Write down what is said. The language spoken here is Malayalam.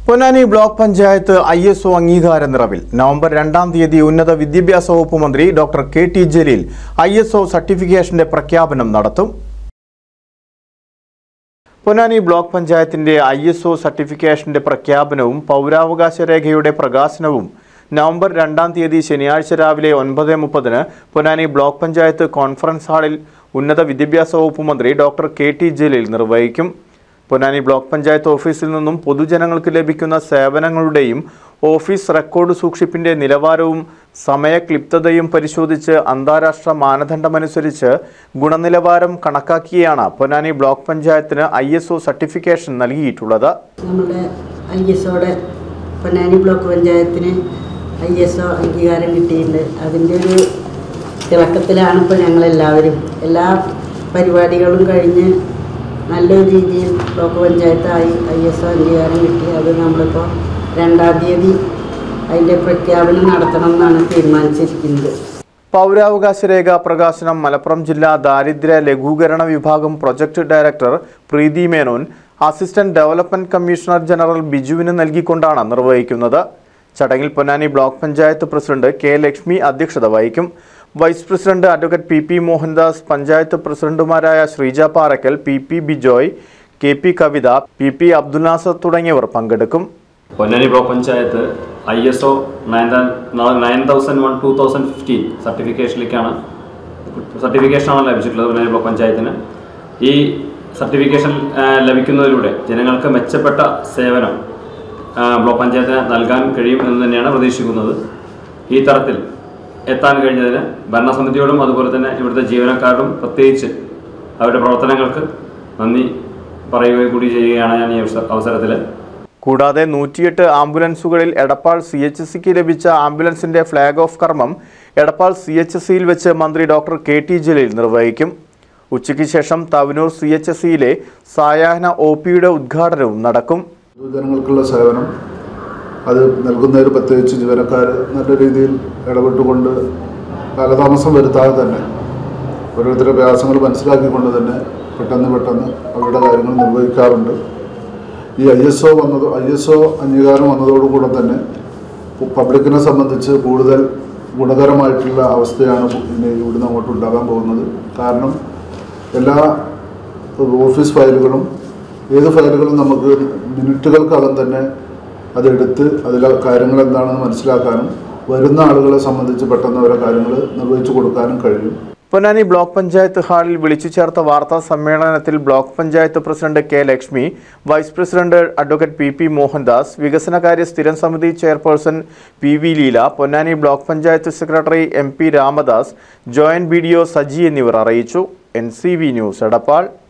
Ponnani block panchayat I S O അംഗീകാര നിറവിൽ നവംബർ രണ്ടാം തീയതി ഉന്നത വിദ്യാഭ്യാസ വകുപ്പ് മന്ത്രി doctor K T Jaleel I S O സർട്ടിഫിക്കേഷന്റെ പ്രഖ്യാപനം നടത്തും പൊന്നാനി ബ്ലോക്ക് പഞ്ചായത്തിന്റെ ഐ എസ് ഒ സർട്ടിഫിക്കേഷന്റെ പ്രഖ്യാപനവും പൗരാവകാശ രേഖയുടെ പ്രകാശനവും നവംബർ രണ്ടാം തീയതി ശനിയാഴ്ച രാവിലെ ഒൻപത് മുപ്പതിന് പൊന്നാനി ബ്ലോക്ക് പഞ്ചായത്ത് കോൺഫറൻസ് ഹാളിൽ ഉന്നത വിദ്യാഭ്യാസ വകുപ്പ് മന്ത്രി ഡോക്ടർ കെ ടി ജലീൽ നിർവഹിക്കും പൊന്നാനി ബ്ലോക്ക് പഞ്ചായത്ത് ഓഫീസിൽ നിന്നും പൊതുജനങ്ങൾക്ക് ലഭിക്കുന്ന സേവനങ്ങളുടെയും ഓഫീസ് റെക്കോർഡ് സൂക്ഷിപ്പിന്റെ നിലവാരവും സമയക്ലിപ്തതയും പരിശോധിച്ച് അന്താരാഷ്ട്ര മാനദണ്ഡമനുസരിച്ച് ഗുണനിലവാരം കണക്കാക്കിയാണ് പൊന്നാനി ബ്ലോക്ക് പഞ്ചായത്തിന് ഐ സർട്ടിഫിക്കേഷൻ നൽകിയിട്ടുള്ളത് നമ്മുടെ ഐ എസ് ഒയുടെ പൊന്നാനി ബ്ലോക്ക് പഞ്ചായത്തിന് ഐ എസ് ഒ അംഗീകാരം കിട്ടിയിട്ടുണ്ട് അതിൻ്റെ ഒരു തിളക്കത്തിലാണ് ഇപ്പോൾ ഞങ്ങളെല്ലാവരും എല്ലാ പരിപാടികളും കഴിഞ്ഞ് നല്ലൊരു രീതിയിൽ ബ്ലോക്ക് പഞ്ചായത്തായി ഐ എസ് ഒ അംഗീകാരം കിട്ടി അത് നമ്മളിപ്പോൾ രണ്ടാം തീയതി അതിൻ്റെ പ്രഖ്യാപനം നടത്തണം എന്നാണ് തീരുമാനിച്ചിരിക്കുന്നത് പൗരാവകാശ രേഖ പ്രകാശനം മലപ്പുറം ജില്ലാ ദാരിദ്ര്യ ലഘൂകരണ വിഭാഗം project director Preethi Menon assistant development commissioner general ബിജുവിന് നൽകിക്കൊണ്ടാണ് നിർവഹിക്കുന്നത് ചടങ്ങിൽ Ponnani block panchayat president K Lakshmi അധ്യക്ഷത വഹിക്കും vice president advocate P P Mohandas panchayat പ്രസിഡന്റുമാരായ Sreeja Parakkal P P Bijoy K P Kavitha P P Abdul Nasar തുടങ്ങിയവർ പങ്കെടുക്കും Ponnani block panchayat I S O nine nine thousand one two thousand fifteen സർട്ടിഫിക്കേഷനിലേക്കാണ് സർട്ടിഫിക്കേഷനാണ് ലഭിച്ചിട്ടുള്ളത് പൊന്നാനി ബ്ലോക്ക് പഞ്ചായത്തിന് ഈ സർട്ടിഫിക്കേഷൻ ആ, ലഭിക്കുന്നതിലൂടെ ജനങ്ങൾക്ക് മെച്ചപ്പെട്ട സേവനം ആ, ബ്ലോക്ക് പഞ്ചായത്തിന് നൽകാൻ കഴിയും എന്ന് തന്നെയാണ് പ്രതീക്ഷിക്കുന്നത് ഈ തരത്തിൽ എത്താൻ കഴിഞ്ഞതിന് ഭരണസമിതിയോടും അതുപോലെ തന്നെ ഇവിടുത്തെ ജീവനക്കാരോടും പ്രത്യേകിച്ച് അവരുടെ പ്രവർത്തനങ്ങൾക്ക് നന്ദി പറയുകയും കൂടി ചെയ്യുകയാണ് ഞാൻ ഈ അവസ- അവസരത്തിൽ കൂടാതെ നൂറ്റിയെട്ട് ആംബുലൻസുകളിൽ എടപ്പാൾ സി എച്ച് സിക്ക് ലഭിച്ച ആംബുലൻസിന്റെ ഫ്ളാഗ് ഓഫ് കർമ്മം എടപ്പാൾ സി എച്ച് സിയിൽ വെച്ച് മന്ത്രി ഡോക്ടർ കെ ടി ജലീൽ നിർവഹിക്കും ഉച്ചയ്ക്ക് ശേഷം തവനൂർ സി എച്ച് സിയിലെ സായാഹ്ന ഒ പിയുടെ ഉദ്ഘാടനവും നടക്കും പൊതുജനങ്ങൾക്കുള്ള സേവനം അത് നൽകുന്നതിൽ പ്രത്യേകിച്ച് ജീവനക്കാർ നല്ല രീതിയിൽ ഇടപെട്ടുകൊണ്ട് കാലതാമസം വരുത്താതെ തന്നെ ഓരോരുത്തരുടെ പ്രയാസങ്ങൾ മനസ്സിലാക്കിക്കൊണ്ട് തന്നെ പെട്ടെന്ന് പെട്ടെന്ന് അവരുടെ കാര്യങ്ങൾ നിർവഹിക്കാറുണ്ട് ഈ ഐ എസ് ഒ വന്നത് ഐ എസ് ഒ അംഗീകാരം വന്നതോടുകൂടെ തന്നെ പു- പബ്ലിക്കിനെ സംബന്ധിച്ച് കൂടുതൽ ഗുണകരമായിട്ടുള്ള അവസ്ഥയാണ് ഇനി ഇവിടുന്ന് അങ്ങോട്ട് ഉണ്ടാകാൻ പോകുന്നത് കാരണം എല്ലാ ഓഫീസ് ഫയലുകളും ഏത് ഫയലുകളും നമുക്ക് മിനിറ്റുകൾക്കകം തന്നെ അതെടുത്ത് അതിലെ കാര്യങ്ങൾ എന്താണെന്ന് മനസ്സിലാക്കാനും വരുന്ന ആളുകളെ സംബന്ധിച്ച് പെട്ടെന്ന് അവരെ കാര്യങ്ങൾ നിർവഹിച്ചു കൊടുക്കാനും കഴിയും പൊന്നാനി ബ്ലോക്ക് പഞ്ചായത്ത് ഹാളിൽ വിളിച്ചു ചേർത്ത വാർത്താ സമ്മേളനത്തിൽ block panchayat president K Lakshmi vice president advocate P P Mohandas വികസനകാര്യ സ്ഥിരം സമിതി chairperson P V Leela Ponnani block panchayat secretary M P Ramadas joint B D O Saji എന്നിവർ അറിയിച്ചു N C V news Edappal